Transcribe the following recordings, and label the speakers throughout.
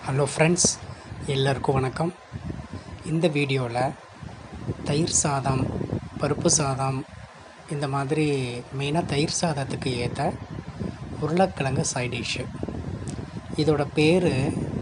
Speaker 1: hello friends எல்லாருக்கும் வணக்கம் இந்த வீடியோவில் தயிர் சாதம் பருப்பு சாதம் இந்த மாதிரி மெயினாக தயிர் சாதத்துக்கு ஏற்ற உருளைக்கிழங்கு சைட் டிஷ்ஷு இதோட பேர்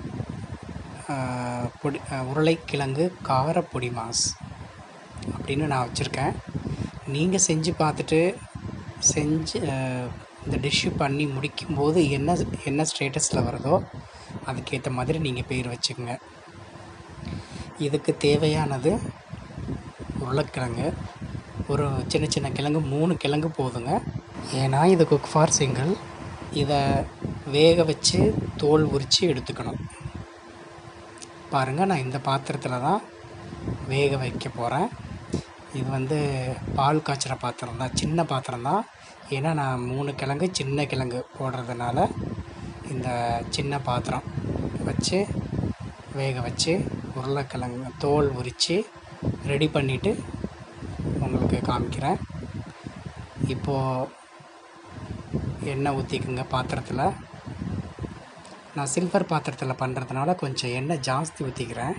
Speaker 1: பொடி அஹ், உருளைக்கிழங்கு காரப்பொடி மாஸ் அப்படின்னு நான் வச்சுருக்கேன் நீங்கள் செஞ்சு பார்த்துட்டு செஞ்சு அஹ், இந்த டிஷ்ஷு பண்ணி முடிக்கும்போது என்ன என்ன ஸ்டேட்டஸில் வருதோ அதுக்கேற்ற மாதிரி நீங்கள் பேர் வச்சுக்கோங்க இதுக்கு தேவையானது உருளைக்கிழங்கு ஒரு சின்ன சின்ன கிழங்கு மூணு கிழங்கு போதுங்க ஏன்னா இது குக் ஃபார் சிங்கிள் இதை வேக வச்சு தோல் உரித்து எடுத்துக்கணும் பாருங்கள் நான் இந்த பாத்திரத்தில் தான் வேக வைக்க போகிறேன் இது வந்து பால் காய்ச்சுற பாத்திரம் தான் சின்ன பாத்திரம் தான் ஏன்னா நான் மூணு கிழங்கு சின்ன கிழங்கு போடுறதுனால இந்த சின்ன பாத்திரம் வச்சு வேக வச்சு உருளைக்கிழங்கு தோல் உரித்து ரெடி பண்ணிவிட்டு உங்களுக்கு காமிக்கிறேன் இப்போது எண்ணெய் ஊற்றிக்குங்க பாத்திரத்தில் நான் சில்வர் பாத்திரத்தில் பண்ணுறதுனால கொஞ்சம் எண்ணெய் ஜாஸ்தி ஊற்றிக்கிறேன்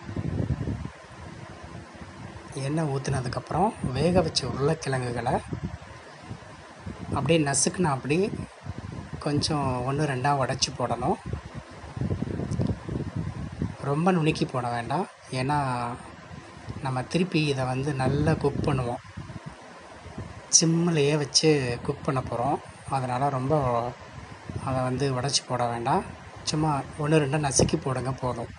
Speaker 1: எண்ணெய் ஊற்றினதுக்கப்புறம் வேக வச்ச உருளைக்கிழங்குகளை அப்படியே நசுக்குனா அப்படி கொஞ்சம் ஒன்று ரெண்டாக உடச்சி போடணும் ரொம்ப நுணுக்கி போட வேண்டாம் ஏன்னா நம்ம திருப்பி இதை வந்து நல்லா குக் பண்ணுவோம் சிம்மிலையே வச்சு குக் பண்ண போகிறோம் அதனால் ரொம்ப அதை வந்து உடச்சி போட வேண்டாம் சும்மா ஒன்று ரெண்டு நசுக்கி போடுங்க போதும்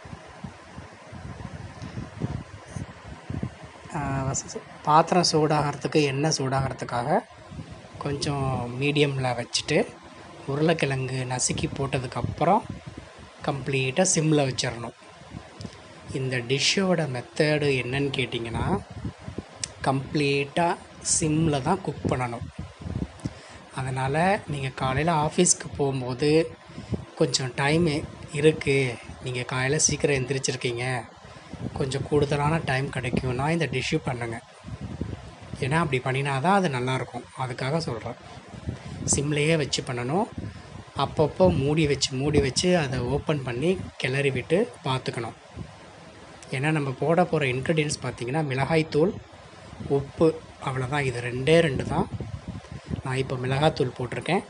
Speaker 1: ஆஹ் ச- பாத்திரம் சூடாகிறதுக்கு எண்ணெய் சூடாகிறதுக்காக கொஞ்சம் மீடியமில் வச்சுட்டு உருளைக்கிழங்கு நசுக்கி போட்டதுக்கப்புறம் கம்ப்ளீட்டாக சிம்மில் வச்சிடணும் இந்த டிஷ்ஷோட மெத்தடு என்னன்னு கேட்டிங்கன்னா கம்ப்ளீட்டாக சிம்மில் தான் குக் பண்ணணும் அதனால் நீங்கள் காலையில் ஆஃபீஸ்க்கு போகும்போது கொஞ்சம் டைம் இருக்குது நீங்கள் காலையில் சீக்கிரம் எந்திரிச்சிருக்கீங்க கொஞ்சம் கூடுதலான டைம் கிடைக்கும்னா இந்த டிஷ்ஷு பண்ணுங்கள் ஏன்னா அப்படி பண்ணினா தான் அது நல்லாயிருக்கும் அதுக்காக சொல்கிறேன் சிம்லேயே வச்சு பண்ணணும் அப்பப்போ மூடி வச்சு மூடி வச்சு அதை ஓப்பன் பண்ணி கிளறி விட்டு பார்த்துக்கணும் ஏன்னா நம்ம போட போகிற இன்க்ரீடியன்ஸ் பார்த்திங்கன்னா மிளகாய்த்தூள் உப்பு அவ்வளோதான் இது ரெண்டே ரெண்டு தான் நான் இப்போ மிளகாத்தூள் போட்டிருக்கேன்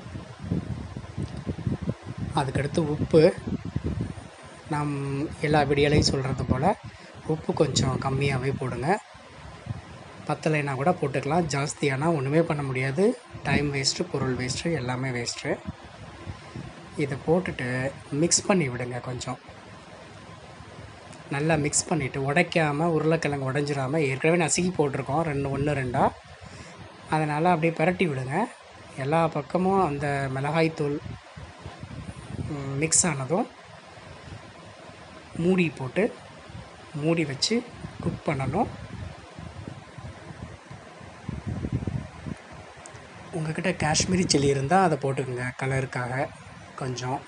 Speaker 1: அதுக்கடுத்து உப்பு நாம் எல்லா விடியலையும் சொல்கிறது போல் உப்பு கொஞ்சம் கம்மியாகவே போடுங்க பத்தலைனா கூட போட்டுக்கலாம் ஜாஸ்தியானா ஒன்றுமே பண்ண முடியாது டைம் வேஸ்ட்டு பொருள் வேஸ்ட்டு எல்லாமே வேஸ்ட்டு இதை போட்டுட்டு மிக்ஸ் பண்ணி விடுங்க கொஞ்சம் நல்லா மிக்ஸ் பண்ணிவிட்டு உடைக்காமல் உருளைக்கிழங்கு உடஞ்சிராமல் ஏற்கனவே நசுக்கி போட்டிருக்கோம் ரெண்டு ஒன்று ரெண்டாக அதனால் அப்படியே பிரட்டி விடுங்க எல்லா பக்கமும் அந்த மிளகாய்த்தூள் மிக்ஸ் ஆனதும் மூடி போட்டு மூடி வச்சு குக் பண்ணணும் உங்ககிட்ட காஷ்மீரி சில்லி இருந்தால் அதை போட்டுக்கோங்க கலருக்காக கொஞ்சம்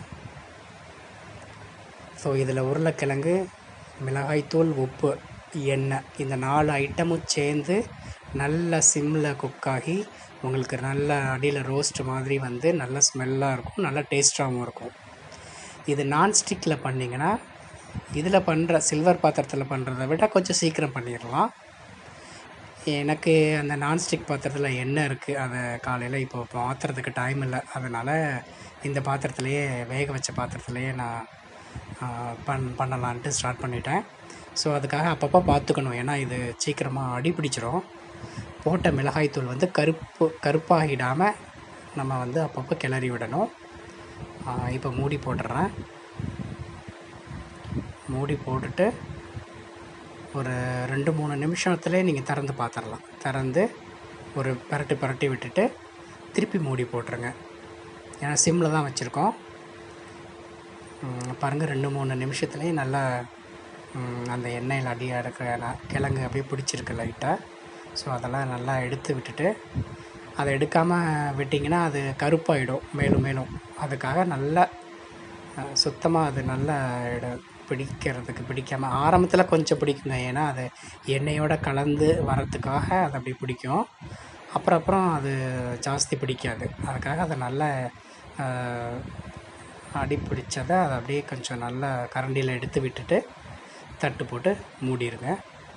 Speaker 1: ஸோ இதில் உருளைக்கிழங்கு மிளகாய்த்தூள் உப்பு எண்ணெய் இந்த நாலு ஐட்டமும் சேர்ந்து நல்ல சிம்மில் குக் ஆகி உங்களுக்கு நல்ல அடியில் ரோஸ்ட் மாதிரி வந்து நல்ல ஸ்மெல்லாக இருக்கும் நல்ல டேஸ்ட்டாகவும் இருக்கும் இது நான்ஸ்டிக்கில் பண்ணிங்கன்னா இதில் பண்ணுற சில்வர் பாத்திரத்தில் பண்ணுறத விட கொஞ்சம் சீக்கிரம் பண்ணிடலாம் எனக்கு அந்த நான்ஸ்டிக் பாத்திரத்தில் எண்ணெய் இருக்குது அதை காலையில் இப்போ பாத்திரத்துக்கு டைம் இல்லை அதனால் இந்த பாத்திரத்துலையே வேக வச்ச பாத்திரத்துலையே நான் ஆ, பண் பண்ணலான்ட்டு ஸ்டார்ட் பண்ணிட்டேன் ஸோ அதுக்காக அப்பப்போ பார்த்துக்கணும் ஏன்னா இது சீக்கிரமாக அடி பிடிச்சிரும் போட்ட மிளகாய்த்தூள் வந்து கருப்பு கருப்பாகிடாமல் நம்ம வந்து அப்பப்போ கிளறி விடணும் ஆ, இப்போ மூடி போட்டுடுறேன் மூடி போட்டுட்டு ஒரு ரெண்டு மூணு நிமிஷத்துலேயே நீங்கள் திறந்து பார்த்துடலாம் திறந்து ஒரு பரட்டி பரட்டி விட்டுட்டு திருப்பி மூடி போட்டுருங்க ஏன்னா சிம்மில் தான் வச்சுருக்கோம் பாருங்கள் ரெண்டு மூணு நிமிஷத்துலேயே நல்லா ம், அந்த எண்ணெயில் அடி அடக்கிற ந- கிழங்கு அப்படியே பிடிச்சிருக்கு லைட்டாக ஸோ அதெல்லாம் நல்லா எடுத்து விட்டுட்டு அதை எடுக்காமல் விட்டிங்கன்னா அது கருப்பாயிடும் மேலும் மேலும் அதுக்காக நல்லா சுத்தமாக அது நல்லா இட- பிடிக்கிறதுக்கு பிடிக்காமல் ஆரம்பத்தில் கொஞ்சம் பிடிக்குங்க ஏன்னா அது எண்ணெயோட கலந்து வரத்துக்காக அது அப்படி பிடிக்கும் அப்புறம் அப்புறம் அது ஜாஸ்தி பிடிக்காது அதுக்காக அதை நல்லா அடி பிடிச்சதை அதை அப்படியே கொஞ்சம் நல்லா கரண்டியில் எடுத்து விட்டுட்டு தட்டு போட்டு மூடிடுங்க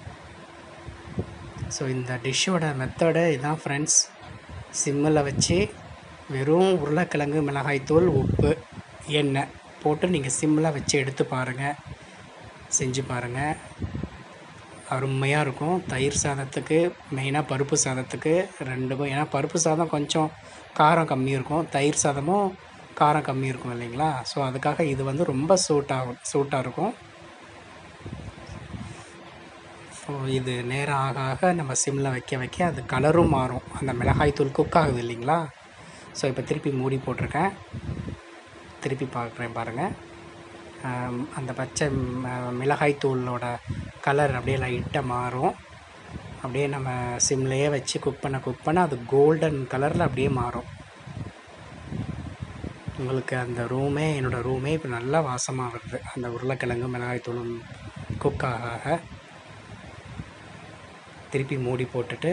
Speaker 1: ஸோ இந்த டிஷ்ஷோட மெத்தடு இதான் ஃப்ரெண்ட்ஸ் சிம்மில் வச்சு வெறும் உருளைக்கிழங்கு மிளகாய்த்தூள் உப்பு எண்ணெய் போட்டு நீங்கள் சிம்மில் வச்சு எடுத்து பாருங்கள் செஞ்சு பாருங்கள் அருமையாக இருக்கும் தயிர் சாதத்துக்கு மெயினாக பருப்பு சாதத்துக்கு ரெண்டுக்கும் ஏன்னா பருப்பு சாதம் கொஞ்சம் காரம் கம்மி இருக்கும் தயிர் சாதமும் காரம் கம்மி இருக்கும் இல்லைங்களா ஸோ அதுக்காக இது வந்து ரொம்ப சூட் ஆகும் சூட்டாக இருக்கும் ஸோ இது நேரம் ஆக ஆக நம்ம சிம்மில் வைக்க வைக்க அது கலரும் மாறும் அந்த மிளகாய் தூள் குக் ஆகுது இல்லைங்களா ஸோ இப்போ திருப்பி மூடி போட்டிருக்கேன் திருப்பி பார்க்குறேன் பாருங்கள் ஆம், அந்த பச்சை ம- மிளகாய் தூளோட கலர் அப்படியே லைட்டாக மாறும் அப்படியே நம்ம சிம்லேயே வச்சு குக் பண்ண குக் பண்ண அது கோல்டன் கலரில் அப்படியே மாறும் உங்களுக்கு அந்த ரூமே என்னோடய ரூமே இப்போ நல்லா வாசமாக வருது அந்த உருளைக்கிழங்கு மிளகாய் தூளும் குக் ஆக ஆக திருப்பி மூடி போட்டுட்டு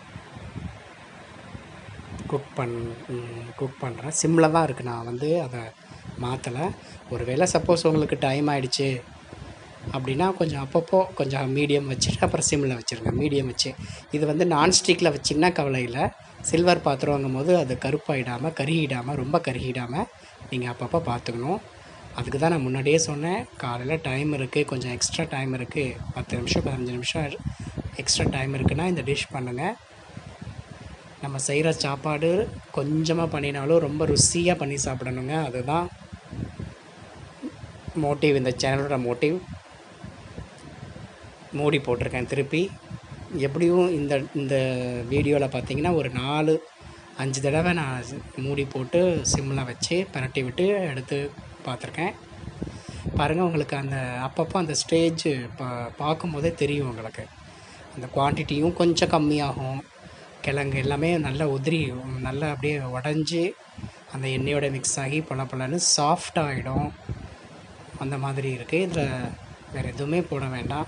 Speaker 1: குக் பண் குக் பண்ணுறேன் சிம்மில் தான் இருக்குது நான் வந்து அதை மாற்றலை ஒரு வேளை சப்போஸ் உங்களுக்கு டைம் ஆயிடுச்சு அப்படின்னா கொஞ்சம் அப்பப்போ கொஞ்சம் மீடியம் வச்சுட்டு அப்புறம் சிம்மில் வச்சுருங்க மீடியம் வச்சு இது வந்து நான்ஸ்டிக்கில் வச்சிங்கன்னா கவலை இல்லை சில்வர் பாத்திரங்கும் போது அது கருப்பாயிடாமல் கருகிடாமல் ரொம்ப கருகிடாமல் நீங்கள் அப்பப்போ பார்த்துக்கணும் அதுக்கு தான் நான் முன்னாடியே சொன்னேன் காலையில் டைம் இருக்குது கொஞ்சம் எக்ஸ்ட்ரா டைம் இருக்குது பத்து நிமிஷம் பதினஞ்சு நிமிஷம் எக்ஸ்ட்ரா டைம் இருக்குன்னா இந்த டிஷ் பண்ணுங்கள் நம்ம செய்கிற சாப்பாடு கொஞ்சமாக பண்ணினாலும் ரொம்ப ருசியாக பண்ணி சாப்பிடணுங்க அதுதான் மோட்டிவ் இந்த சேனலோட மோட்டிவ் மூடி போட்டிருக்கேன் திருப்பி எப்படியும் இந்த இந்த வீடியோவில் பார்த்தீங்கன்னா ஒரு நாலு அஞ்சு தடவை நான் மூடி போட்டு சிம்மில் வச்சு பரட்டி விட்டு எடுத்து பார்த்துருக்கேன் பாருங்கள் உங்களுக்கு அந்த அப்பப்போ அந்த ஸ்டேஜ் பா பார்க்கும்போதே தெரியும் உங்களுக்கு அந்த குவான்டிட்டியும் கொஞ்சம் கம்மியாகும் கிழங்கு எல்லாமே நல்லா உதிரி நல்லா அப்படியே உடஞ்சி அந்த எண்ணெயோட மிக்ஸ் ஆகி பொல பொலன்னு சாஃப்ட் ஆகிடும் அந்த மாதிரி இருக்குது இதில் வேறு எதுவுமே போட வேண்டாம்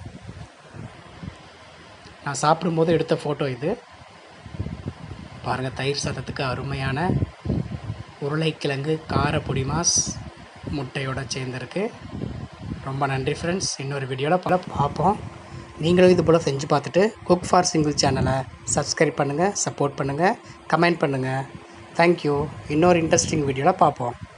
Speaker 1: நான் சாப்பிடும்போது எடுத்த ஃபோட்டோ இது பாருங்கள் தயிர் சாதத்துக்கு அருமையான உருளைக்கிழங்கு கார பொடி மாஸ் முட்டையோட சேர்ந்துருக்கு ரொம்ப நன்றி ஃப்ரெண்ட்ஸ் இன்னொரு வீடியோவில் பல பார்ப்போம் நீங்களும் இது போல் செஞ்சு பார்த்துட்டு குக் ஃபார் சிங்கிள் சேனலை சப்ஸ்கிரைப் பண்ணுங்கள் சப்போர்ட் பண்ணுங்கள் கமெண்ட் பண்ணுங்கள் தேங்க்யூ இன்னொரு இன்ட்ரெஸ்டிங் வீடியோவில் பார்ப்போம்